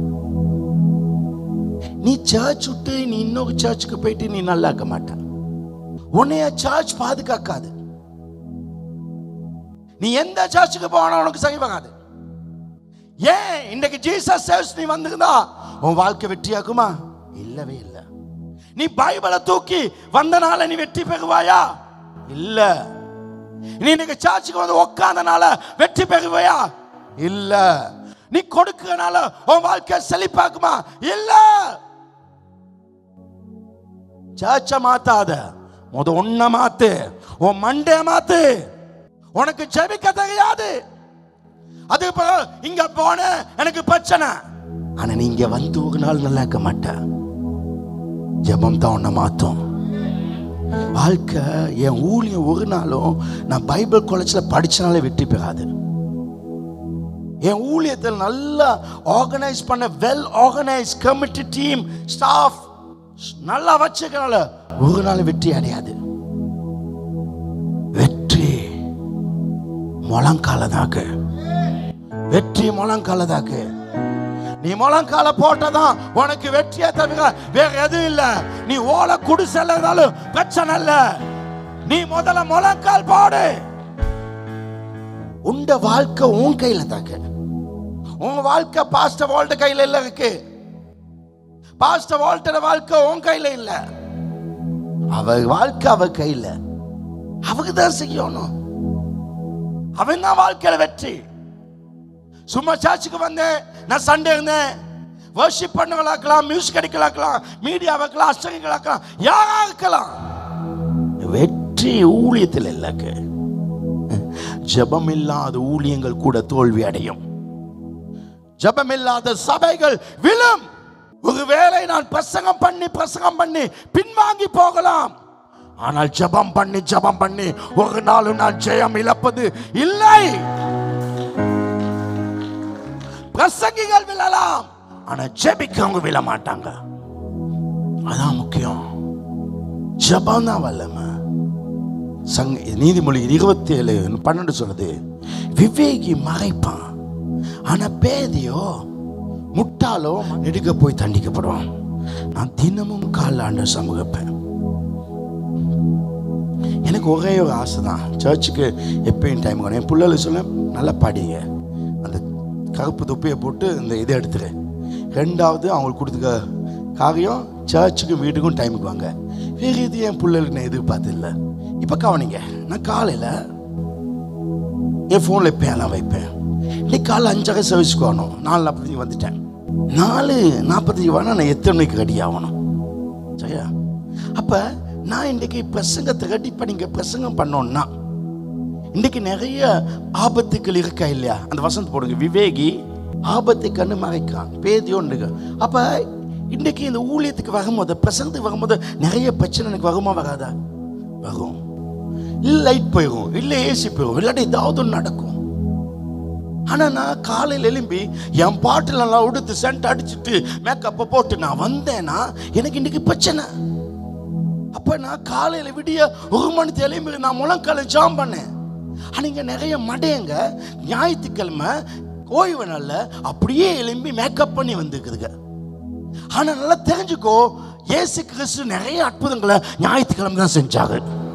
நீ சர்ச் விட்டு நீ இன்னொரு சர்ச்சுக்கு போயிட்டு நீ நல்லா இருக்க மாட்ட உன்னைய சர்ச் பாதுகாக்காது நீ எந்த சர்ச்சுக்கு போனா உனக்கு சரி வராது ஏன் இன்னைக்கு ஜீசஸ் சேவ்ஸ் நீ வந்திருந்தா உன் வாழ்க்கை வெற்றியாக்குமா இல்லவே இல்லை நீ பைபிளை தூக்கி வந்தனால நீ வெற்றி பெறுவாயா இல்ல நீ இன்னைக்கு சர்ச்சுக்கு வந்து உட்கார்ந்தனால வெற்றி பெறுவாயா இல்ல நீ கொடுக்கறனால உன் வாழ்க்கை செழிப்பாக்குமா இல்ல சர்ச்சை மாத்தாத முத உன்னை மாத்து உன் மண்டே மாத்து உனக்கு ஜெபிக்க தெரியாது அது பிறகு இங்க போன எனக்கு பிரச்சனை ஆனா நீ இங்க வந்து ஒரு நாள் நல்லா இருக்க மாட்ட ஜெபம் தான் உன்னை மாத்தும் வாழ்க்கை என் ஊழியம் ஒரு நாளும் நான் பைபிள் காலேஜில் படிச்சனாலே வெற்றி பெறாது என் ஊழியத்தில் நல்லா ஆர்கனைஸ் பண்ண well organise committee team staff நல்லா வச்சுக்கனால ஒரு நாள் வெற்றி அடையாது வெற்றி முழங்காலதாக்கு வெற்றி முழங்காலதாக்கு நீ முழங்கால போட்டதான் உனக்கு வெற்றியே தவிர வேற எதுவும் இல்ல நீ ஓலை குடிசைல இருந்தாலும் பிரச்சனை இல்ல நீ முதல்ல முழங்கால் போடு உண்ட வாழ்க்கை உன் கையில தாக்கு உன் வாழ்க்கை பாஸ்டர் வால்ட் கையில இல்ல இருக்கு பாஸ்டர் வால்ட்டோட வாழ்க்கை உன் கையில இல்ல அவ வாழ்க்கை அவ கையில அவக்கு தான் செய்யணும் அவன் தான் வாழ்க்கையில வெற்றி சும்மா சர்ச்சுக்கு வந்தேன் நான் சண்டே இருந்தேன் வர்ஷிப் பண்ணவங்களாக்கலாம் மியூசிக் அடிக்கலாக்கலாம் மீடியா வைக்கலாம் அஷ்டங்களாக்கலாம் யாரா இருக்கலாம் வெற்றி ஊழியத்தில் இல்லைங்க ஜெபம் இல்லாத ஊழியங்கள் கூட தோல்வி அடையும் ஜெபம் இல்லாத சபைகள் விழும் ஒருவேளை நான் பிரசங்கம் பண்ணி பிரசங்கம் பண்ணி பின்வாங்கி போகலாம் ஆனால் ஜெபம் பண்ணி ஜெபம் பண்ணி ஒரு நாளும் நான் ஜெயம் இழப்பது இல்லை பிரசங்கிகள் விழலாம் ஆனா ஜெபிக்கவங்க விழ மாட்டாங்க அதான் முக்கியம் ஜெபம் தான் வல்லமை சங்க நீதிமொழி இருபத்தி ஏழு பன்னெண்டு சொல்லுது விவேகி மறைப்பான் ஆனா பேதியோ முட்டாளோ நெடுக்க போய் தண்டிக்கப்படுவான் நான் தினமும் கால ஆண்டு சமூகப்பேன் எனக்கு ஒரே ஒரு ஆசை தான் சர்ச்சுக்கு எப்பயும் டைம் என் பிள்ளைகளுக்கு சொல்ல நல்லா படிங்க அந்த கருப்பு தொப்பியை போட்டு இந்த இதை எடுத்துரு ரெண்டாவது அவங்களுக்கு கொடுத்துக்க காரியம் சர்ச்சுக்கும் வீட்டுக்கும் டைமுக்கு வாங்க வேறு இது என் பிள்ளைகளுக்கு நான் எதிர்பார்த்தில்ல இப்போ கவனிங்க நான் காலையில் என் ஃபோனில் பேலாம் வைப்பேன் இன்னைக்கு காலைல அஞ்சரை சர்வீஸ்க்கு வரணும் நாலு நாற்பத்தஞ்சு வந்துட்டேன் நாலு நாற்பத்தஞ்சு வேணா நான் எத்தனை மணிக்கு ரெடி ஆகணும் சரியா அப்போ நான் இன்றைக்கி பிரசங்கத்தை ரெடி பண்ணிங்க பிரசங்கம் பண்ணோன்னா இன்றைக்கி நிறைய ஆபத்துக்கள் இருக்கா இல்லையா அந்த வசந்த் போடுங்க விவேகி ஆபத்தை கண்ணு மறைக்கிறான் பேதியோன்னு அப்போ இன்றைக்கி இந்த ஊழியத்துக்கு வரும்போது பிரசங்கத்துக்கு வரும்போது நிறைய பிரச்சனை எனக்கு வருமா வராதா வரும் இல்லை லைட் போயிடும் இல்லை ஏசி போயிடும் இல்லாட்டி ஏதாவது ஒன்று நடக்கும் ஆனா நான் காலையில் எழும்பி என் பாட்டில் நல்லா உடுத்து சென்ட் அடிச்சுட்டு மேக்கப்பை போட்டு நான் வந்தேன்னா எனக்கு இன்னைக்கு பிரச்சனை அப்ப நான் காலையில விடிய ஒரு மணிக்கு எழும்பி நான் முழங்கால ஜாம் பண்ணேன் ஆனா இங்க நிறைய மடையங்க ஞாயிற்றுக்கிழமை ஓய்வு நாள்ல அப்படியே எழும்பி மேக்கப் பண்ணி வந்துருக்குதுங்க ஆனா நல்லா தெரிஞ்சுக்கோ இயேசு கிறிஸ்து நிறைய அற்புதங்களை ஞாயிற்றுக்கிழமை தான் செஞ்சாங்க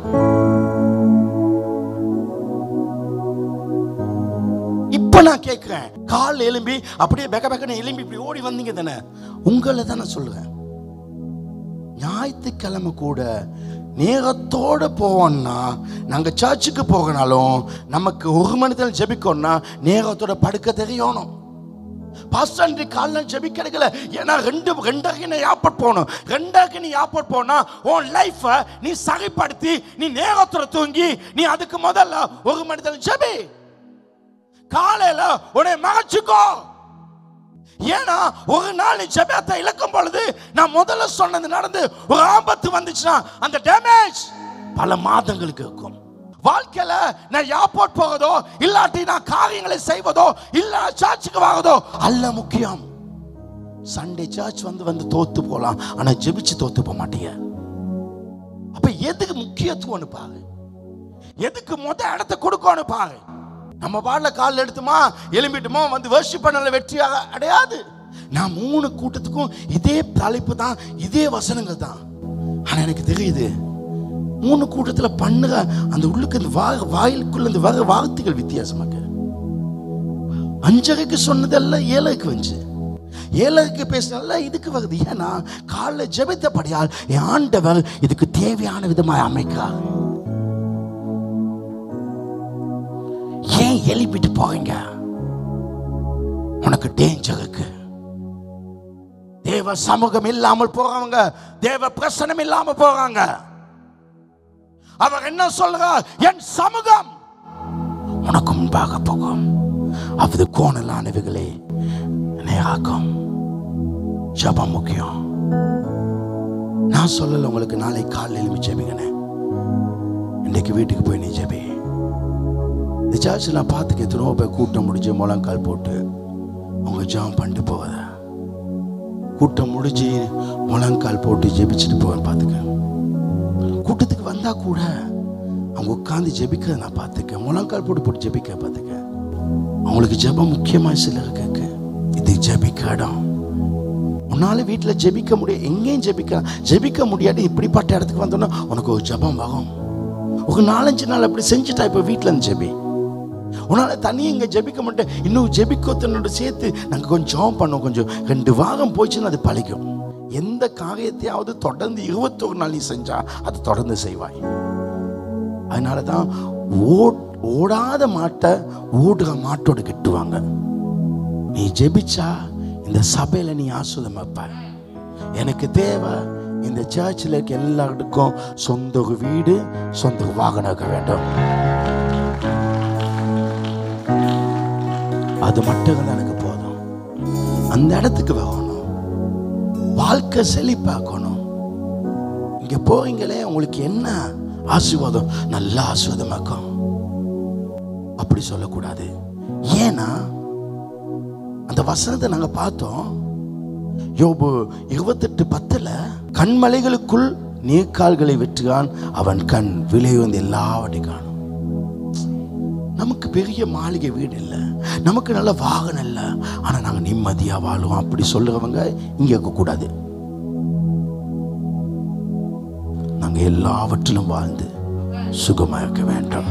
இப்ப நான் கேட்கிறேன் கால் எலும்பி அப்படியே பெக்க பெக்கன்னு எலும்பி இப்படி ஓடி வந்தீங்க தானே உங்களை தான் நான் சொல்லுவேன் ஞாயிற்றுக்கிழமை கூட நேரத்தோட போவோம்னா நாங்க சர்ச்சுக்கு போகனாலும் நமக்கு ஒரு மணி நேரம் ஜெபிக்கணும்னா நேரத்தோட படுக்க தெரியணும் பாஸ்டர் அன்றைக்கு காலைல ஜெபிக்க கிடைக்கல ஏன்னா ரெண்டு ரெண்டரைக்கு நீ ஏர்போர்ட் போகணும் ரெண்டரைக்கு நீ ஏர்போர்ட் போனா உன் லைஃபை நீ சரிப்படுத்தி நீ நேரத்தோட தூங்கி நீ அதுக்கு முதல்ல ஒரு மணி நேரம் ஜெபி காலையில உன்னை மறைச்சுக்கோ ஏன்னா ஒரு நாள் நீ ஜெபத்தை இழக்கும் பொழுது நான் முதல்ல சொன்னது நடந்து ஒரு ஆபத்து வந்துச்சுன்னா அந்த டேமேஜ் பல மாதங்களுக்கு இருக்கும் வாழ்க்கையில நான் ஏர்போர்ட் போவதோ இல்லாட்டி நான் காரியங்களை செய்வதோ இல்ல சர்ச்சுக்கு வாங்கதோ அல்ல முக்கியம் சண்டே சர்ச் வந்து வந்து தோத்து போலாம் ஆனா ஜெபிச்சு தோத்து போக மாட்டீங்க அப்ப எதுக்கு முக்கியத்துவம்னு பாரு எதுக்கு முத இடத்த கொடுக்கணும் பாரு நம்ம பாடல கால் எடுத்துமா எலும்பிட்டுமா வந்து வர்ஷிப் பண்ணல வெற்றியாக அடையாது நான் மூணு கூட்டத்துக்கும் இதே தலைப்பு தான் இதே வசனங்கள் தான் ஆனா எனக்கு தெரியுது மூணு கூட்டத்துல பண்ணுற அந்த உள்ளுக்கு அந்த வா வாயிலுக்குள்ள அந்த வர வார்த்தைகள் வித்தியாசமாக அஞ்சரைக்கு சொன்னதெல்லாம் ஏழைக்கு வந்துச்சு ஏழைக்கு பேசினால இதுக்கு வருது ஏன்னா காலைல ஜெபித்தபடியால் என் ஆண்டவர் இதுக்கு தேவையான விதமாய் அமைக்கிறார் ஏன் எழுப்பிட்டு போறீங்க உனக்கு டேஞ்சர் இருக்கு தேவ சமூகம் இல்லாமல் போறவங்க தேவ பிரசனம் இல்லாம போறாங்க அவர் என்ன சொல்றார் என் சமூகம் உனக்கு முன்பாக போகும் அது கோணலானவைகளே நேராக்கும் ஜபம் முக்கியம் நான் சொல்லல உங்களுக்கு நாளை காலையில் எழுப்பி ஜெபிங்கன்னு இன்னைக்கு வீட்டுக்கு போய் நீ ஜெபி இந்த சர்ச்சில் நான் பார்த்துக்க எத்தனோ போய் கூட்டம் முடிஞ்சு முழங்கால் போட்டு அவங்க ஜாம் பண்ணிட்டு போவத கூட்டம் முடிஞ்சு முழங்கால் போட்டு ஜெபிச்சுட்டு போவேன் பார்த்துக்க கூட்டத்துக்கு வந்தா கூட அவங்க உட்காந்து ஜெபிக்கிறத நான் பார்த்துக்க முழங்கால் போட்டு போட்டு ஜெபிக்க பார்த்துக்க அவங்களுக்கு ஜெபம் முக்கியமா சிலருக்கு இது ஜெபிக்க இடம் உன்னால வீட்டில் ஜெபிக்க முடியும் எங்கேயும் ஜெபிக்கலாம் ஜெபிக்க முடியாட்டி இப்படிப்பட்ட இடத்துக்கு வந்தோன்னா உனக்கு ஒரு ஜெபம் வரும் ஒரு நாலஞ்சு நாள் அப்படி செஞ்சுட்டா இப்போ வீட்டில் இருந்து ஜெபி உன்னால் தனியாக இங்கே ஜெபிக்க மாட்டேன் இன்னும் ஜெபிக்கத்தனோட சேர்த்து நாங்கள் கொஞ்சம் ஜெபம் பண்ணோம் கொஞ்சம் ரெண்டு வாரம் போச்சுன்னா அது பழிக்கும் எந்த காரியத்தையாவது தொடர்ந்து இருபத்தொரு நாள் நீ செஞ்சா அது தொடர்ந்து செய்வாய் அதனால தான் ஓட் ஓடாத மாட்டை ஓடுற மாட்டோட கட்டுவாங்க நீ ஜெபிச்சா இந்த சபையில் நீ ஆஸ்வதமாப்ப எனக்கு தேவை இந்த சர்ச்சில் இருக்க எல்லாருக்கும் சொந்த ஒரு வீடு சொந்த ஒரு வாகனம் இருக்க வேண்டும் அது மட்டும் இருந்தா எனக்கு போதும் அந்த இடத்துக்கு வரணும் வாழ்க்கை செழிப்பாக்கணும் இங்க போறீங்களே உங்களுக்கு என்ன ஆசீர்வாதம் நல்ல ஆசீர்வாதமாக்கும் அப்படி சொல்லக்கூடாது ஏன்னா அந்த வசனத்தை நாங்க பார்த்தோம் யோபு இருபத்தெட்டு பத்துல கண்மலைகளுக்குள் நீர்க்கால்களை வெற்றுகான் அவன் கண் விலை வந்து எல்லாவற்றையும் காணும் நமக்கு பெரிய மாளிகை வீடு இல்லை நமக்கு நல்ல வாகனம் இல்லை ஆனா நாங்க நிம்மதியா வாழுவோம் அப்படி சொல்லுறவங்க இங்க இருக்கக்கூடாது நாங்க எல்லாவற்றிலும் வாழ்ந்து சுகமா இருக்க வேண்டும்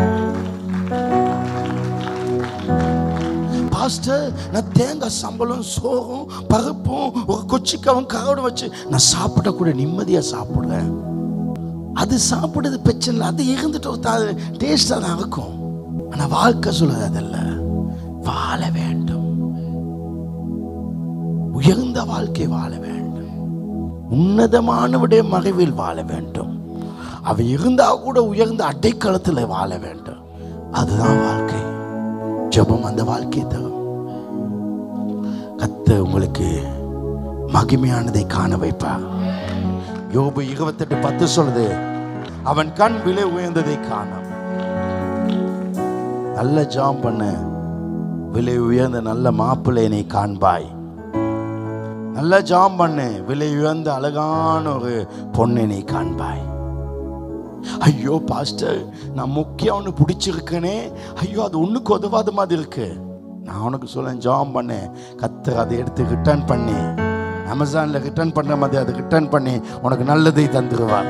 பாஸ்டர் நான் தேங்காய் சம்பளம் சோறும் பருப்பும் ஒரு கொச்சிக்காவும் கரோடு வச்சு நான் சாப்பிட கூட நிம்மதியா சாப்பிடுறேன் அது சாப்பிடுறது பிரச்சனை இல்லை அது இருந்துட்டு டேஸ்டாக தான் இருக்கும் ஆனா வாழ்க்கை சொல்லுது அதல்ல வாழ வேண்டும் உயர்ந்த வாழ்க்கை வாழ வேண்டும் உன்னதமானவுடைய மறைவில் வாழ வேண்டும் அவ இருந்தா கூட உயர்ந்த அடைக்கலத்தில் வாழ வேண்டும் அதுதான் வாழ்க்கை ஜெபம் அந்த வாழ்க்கையை தரும் கத்த உங்களுக்கு மகிமையானதை காண வைப்பா யோபு இருபத்தெட்டு பத்து சொல்லுது அவன் கண் விலை உயர்ந்ததை காணும் நல்ல ஜாம் பண்ண விலை உயர்ந்த நல்ல மாப்பிள்ளை நீ காண்பாய் நல்ல ஜாம் பண்ணு விலை உயர்ந்த அழகான ஒரு பொண்ணை நீ காண்பாய் ஐயோ பாஸ்டர் நான் முக்கியம் ஒன்று பிடிச்சிருக்கனே ஐயோ அது ஒன்றுக்கு உதவாத மாதிரி இருக்கு நான் உனக்கு சொல்லேன் ஜாம் பண்ணேன் கத்து அதை எடுத்து ரிட்டர்ன் பண்ணி அமேசானில் ரிட்டர்ன் பண்ண மாதிரி அதை ரிட்டர்ன் பண்ணி உனக்கு நல்லதை தந்துடுவான்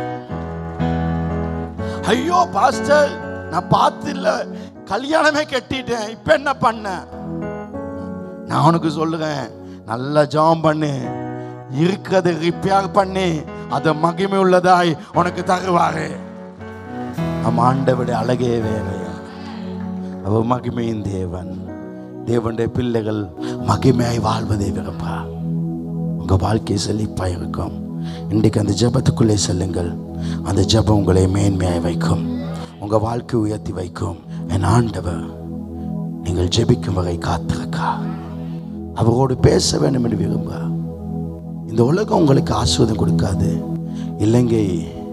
ஐயோ பாஸ்டர் நான் பார்த்து இல்ல கல்யாணமே கட்டிட்டேன் இப்ப என்ன பண்ண நான் உனக்கு சொல்லுறேன் நல்லா ஜாம் பண்ணு இருக்கிறத ரிப்பேர் பண்ணி அதை மகிமை உள்ளதாய் உனக்கு தருவாரு நம் ஆண்டவிட அழகே வேறு அவ மகிமையின் தேவன் தேவனுடைய பிள்ளைகள் மகிமையாய் வாழ்வதை விரும்பா உங்க வாழ்க்கை செழிப்பா இருக்கும் இன்றைக்கு அந்த ஜெபத்துக்குள்ளே செல்லுங்கள் அந்த ஜெபம் உங்களை மேன்மையாய் வைக்கும் உங்க வாழ்க்கை உயர்த்தி வைக்கும் என் ஆண்டவர் நீங்கள் ஜெபிக்கும் வகை காத்திருக்கா அவரோடு பேச வேண்டும் என்று விரும்ப இந்த உலகம் உங்களுக்கு ஆஸ்வாதம் கொடுக்காது இலங்கை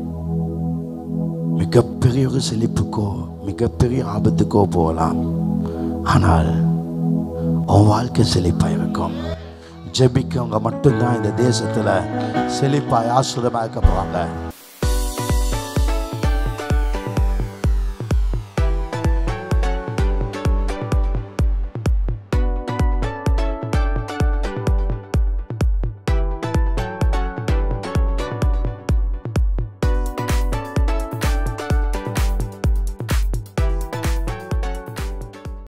மிகப்பெரிய ஒரு செழிப்புக்கோ மிகப்பெரிய ஆபத்துக்கோ போகலாம் ஆனால் உன் வாழ்க்கை செழிப்பாக இருக்கும் ஜெபிக்கவங்க மட்டும்தான் இந்த தேசத்தில் செழிப்பாய் ஆஸ்வதமாக இருக்க போகிறாங்க